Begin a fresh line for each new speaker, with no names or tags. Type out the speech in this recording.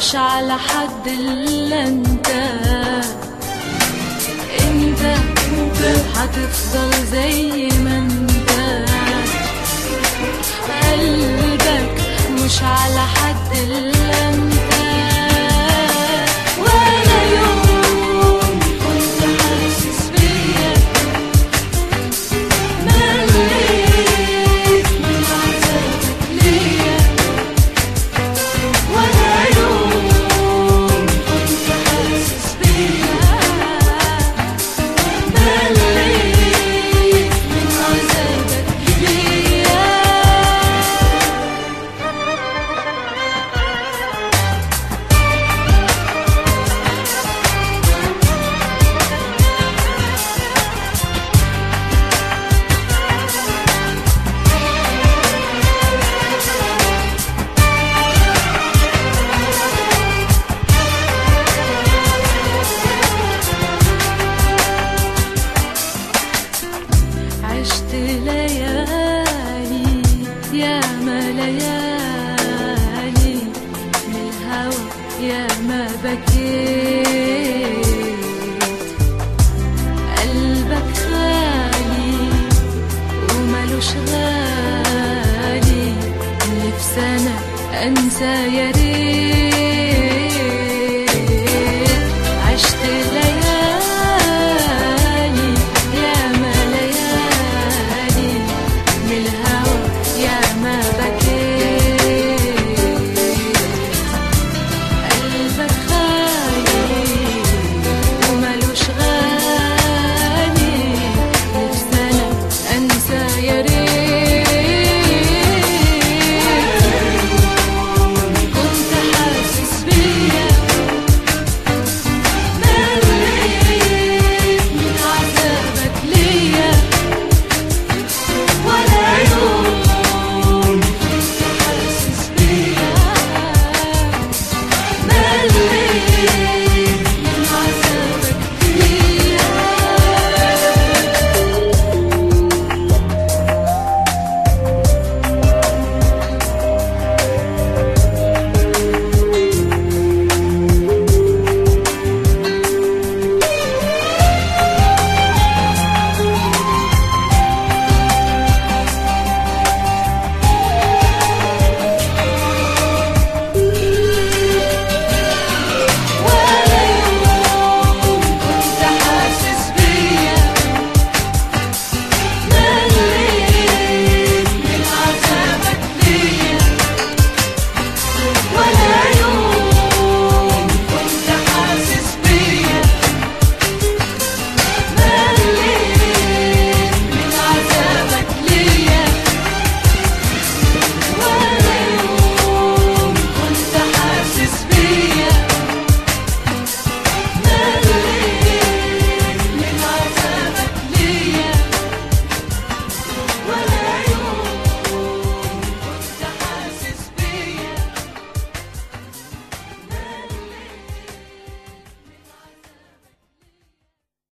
مش على حد الا انت انت انت هتفضل زي ما انت قلبك مش على حد الا انت ولا يوم كنت حاسس بيا مليت من عذابك ليا ولا يوم كنت حاسس بيا مليت من عذابك ليا عشت ليالي يا ما ليالي من الهوى يا ما بكيت قلبك خالي وملوش غالي نفسي انا انسى يا ريت عشت ليالي